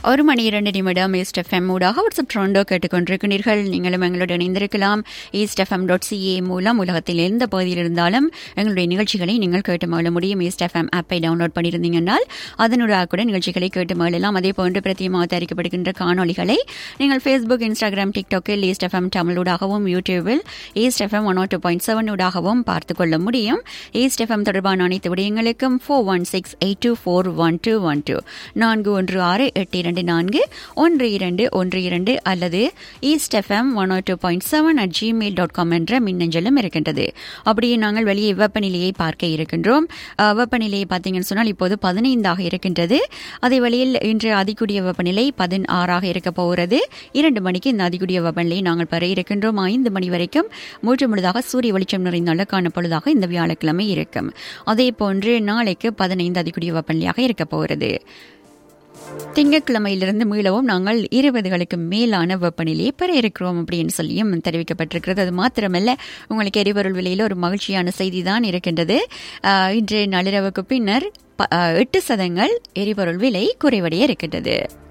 ஒரு மணி இரண்டு நிமிடம் ஈஸ்ட் எஃப்எம் ஊடாக வாட்ஸ்அப் ட்ரோண்டோ கேட்டுக்கொண்டிருக்கிறீர்கள் நீங்களும் எங்களுடன் இணைந்திருக்கலாம் ஈஸ்ட் எஃப்எம் டாட் சிஏ மூலம் உலகத்தில் எந்த பகுதியில் இருந்தாலும் எங்களுடைய நிகழ்ச்சிகளை நீங்கள் கேட்டு மகிழ முடியும் ஈஸ்ட் எஃப்எம் ஆப்பை டவுன்லோட் பண்ணியிருந்தீங்கன்னால் அதனூடாக கூட நிகழ்ச்சிகளை கேட்டு மகிழலாம் அதே போன்று பிரத்தியமாக தயாரிக்கப்படுகின்ற காணொலிகளை நீங்கள் ஃபேஸ்புக் இன்ஸ்டாகிராம் டிக்டாக்கில் ஈஸ்ட் எஃப்எம் தமிழூடாகவும் யூடியூபில் east FM one two point seven ஊடாகவும் பார்த்துக் கொள்ள முடியும் ஈஸ்ட் எஃப்எம் தொடர்பான அனைத்து விடயங்களுக்கும் four one six eight two four one two one two நான்கு ஒன்று ஆறு எட்டு இரண்டு நான்கு ஒன்று இரண்டு ஒன்று இரண்டு அல்லது east FM one two point seven at Gmail dot com என்ற மின்னஞ்சலும் இருக்கின்றது அப்படியே நாங்கள் வெளியே வெப்பநிலையை பார்க்க இருக்கின்றோம் அஹ், வெப்பநிலையை பார்த்தீங்கன்னு சொன்னால் இப்போது பதினைந்தாக இருக்கின்றது அதே வழியில் இன்று அதிகூடிய வெப்பநிலை பதினாறாக இருக்க போகிறது இரண்டு மணிக்கு இந்த அதிகூடிய வெப்பநிலையை நாங்கள் பெற இருக்கின்றோம் ஐந்து மணி வரைக்கும் மூன்று முழுதாக சூரிய வெளிச்சம் நிறைந்த நல்ல காணப்பொழுதாக இந்த வியாழக்கிழமை இருக்கும் அதே போன்று நாளைக்கு பதினைந்து அதிகூடிய வெப்பநிலையாக இருக்க போகிறது திங்கட்கிழமையிலிருந்து மீளவும் நாங்கள் இருபதுகளுக்கு மேலான வெப்பநிலையை பெற இருக்கிறோம் அப்படின்னு சொல்லியும் தெரிவிக்கப்பட்டிருக்கிறது அது மாத்திரமல்ல உங்களுக்கு எரிபொருள் விலையில் ஒரு மகிழ்ச்சியான செய்தி தான் இருக்கின்றது ஆஹ், இன்று நள்ளிரவுக்கு பின்னர் ப- ஆஹ், எட்டு சதங்கள் எரிபொருள் விலை குறைவடைய இருக்கின்றது